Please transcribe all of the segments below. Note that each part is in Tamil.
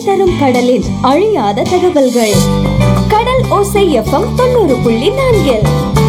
தரும் கடலின் அழியாத தகவல்கள் கடல் ஓசை எஃப்எம் தொண்ணூறு புள்ளி நான்கில்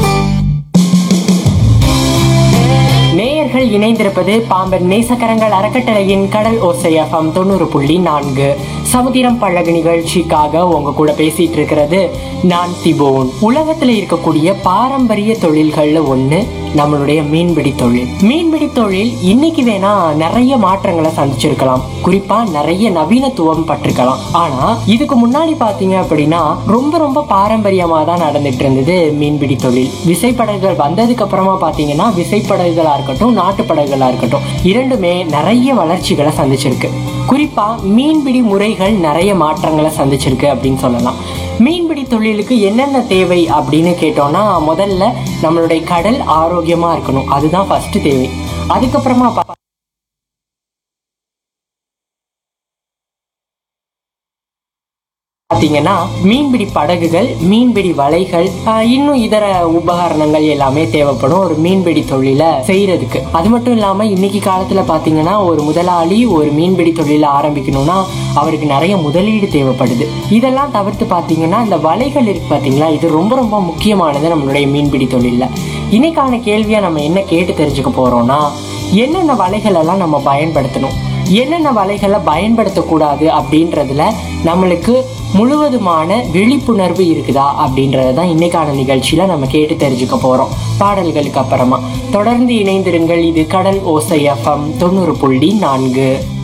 நேயர்கள் இணைந்திருப்பது பாம்பன் நேசக்கரங்கள் அறக்கட்டளையின் கடல் ஓசை எஃப்எம் தொண்ணூறு புள்ளி நான்கு சமுத்திரம் பழகு நிகழ்ச்சிக்காக உங்க கூட பேசிட்டு இருக்கிறது நான் திபோன் உலகத்துல இருக்கக்கூடிய பாரம்பரிய தொழில்கள்ல ஒண்ணு நம்மளுடைய மீன்பிடி தொழில் மீன்பிடி தொழில் இன்னைக்கு வேணா நிறைய மாற்றங்களை சந்திச்சிருக்கலாம் குறிப்பா நிறைய நவீனத்துவம் பட்டிருக்கலாம் ஆனா இதுக்கு முன்னாடி பாத்தீங்க அப்படின்னா ரொம்ப ரொம்ப பாரம்பரியமா தான் நடந்துட்டு இருந்தது மீன்பிடி தொழில் விசைப்படகுகள் வந்ததுக்கு அப்புறமா பாத்தீங்கன்னா விசைப்படகுகளா இருக்கட்டும் நாட்டு படகுகளா இருக்கட்டும் இரண்டுமே நிறைய வளர்ச்சிகளை சந்திச்சிருக்கு குறிப்பா மீன்பிடி முறைகள் நிறைய மாற்றங்களை சந்திச்சிருக்கு அப்படின்னு சொல்லலாம் மீன்பிடி தொழிலுக்கு என்னென்ன தேவை அப்படின்னு கேட்டோம்னா முதல்ல நம்மளுடைய கடல் ஆரோக்கியமா இருக்கணும் அதுதான் ஃபர்ஸ்ட் தேவை அதுக்கப்புறமா பா- பாத்தீங்கன்னா மீன்பிடி படகுகள் மீன்பிடி வலைகள் ஆஹ், இன்னும் இதர உபகரணங்கள் எல்லாமே தேவைப்படும் ஒரு மீன்பிடி தொழிலை செய்யறதுக்கு அது மட்டும் இல்லாம இன்னைக்கு காலத்துல பாத்தீங்கன்னா ஒரு முதலாளி ஒரு மீன்பிடி தொழிலை ஆரம்பிக்கணும்னா அவருக்கு நிறைய முதலீடு தேவைப்படுது இதெல்லாம் தவிர்த்து பாத்தீங்கன்னா இந்த வலைகள் இருக்கு பாத்தீங்களா இது ரொம்ப ரொம்ப முக்கியமானது நம்மளுடைய மீன்பிடி தொழில்ல இன்னைக்கான கேள்வியா நம்ம என்ன கேட்டு தெரிஞ்சுக்க போறோம்னா என்னென்ன வலைகள் எல்லாம் நம்ம பயன்படுத்தணும் என்னென்ன வலைகளை பயன்படுத்தக்கூடாது அப்படின்றதுல நம்மளுக்கு முழுவதுமான விழிப்புணர்வு இருக்குதா அப்படின்றது தான் இன்னைக்கான நிகழ்ச்சியில நம்ம கேட்டு தெரிஞ்சுக்க போறோம் பாடல்களுக்கு அப்புறமா தொடர்ந்து இணைந்திருங்கள் இது கடல் ஓசை எஃப்எம் தொண்ணூறு புள்ளி நான்கு